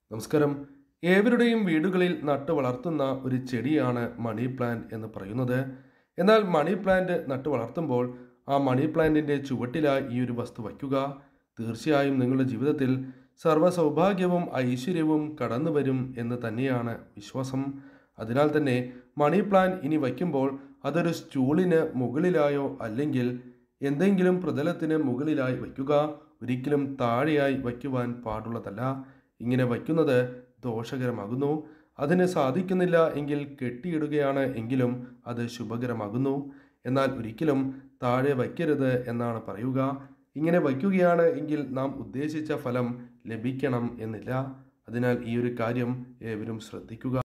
നമസ്കാരം ഏവരുടെയും വീടുകളിൽ നട്ടു വളർത്തുന്ന ഒരു ചെടിയാണ് മണി പ്ലാന്റ് എന്ന് പറയുന്നത് എന്നാൽ മണി പ്ലാന്റ് നട്ടു വളർത്തുമ്പോൾ ആ മണി പ്ലാന്റിൻ്റെ ചുവട്ടിലായി ഈ ഒരു വസ്തു വയ്ക്കുക തീർച്ചയായും നിങ്ങളുടെ ജീവിതത്തിൽ സർവ്വ സൗഭാഗ്യവും ഐശ്വര്യവും കടന്നു വരും എന്ന് തന്നെയാണ് വിശ്വാസം അതിനാൽ തന്നെ മണി പ്ലാന്റ് ഇനി വയ്ക്കുമ്പോൾ അതൊരു സ്റ്റൂളിന് മുകളിലായോ അല്ലെങ്കിൽ എന്തെങ്കിലും പ്രതലത്തിന് മുകളിലായി വയ്ക്കുക ഒരിക്കലും താഴെയായി വയ്ക്കുവാൻ പാടുള്ളതല്ല ഇങ്ങനെ വയ്ക്കുന്നത് ദോഷകരമാകുന്നു അതിന് സാധിക്കുന്നില്ല എങ്കിൽ കെട്ടിയിടുകയാണ് എങ്കിലും അത് ശുഭകരമാകുന്നു എന്നാൽ ഒരിക്കലും താഴെ വയ്ക്കരുത് എന്നാണ് പറയുക ഇങ്ങനെ വയ്ക്കുകയാണ് എങ്കിൽ നാം ഉദ്ദേശിച്ച ഫലം ലഭിക്കണം എന്നില്ല അതിനാൽ ഈ ഒരു കാര്യം ഏവരും ശ്രദ്ധിക്കുക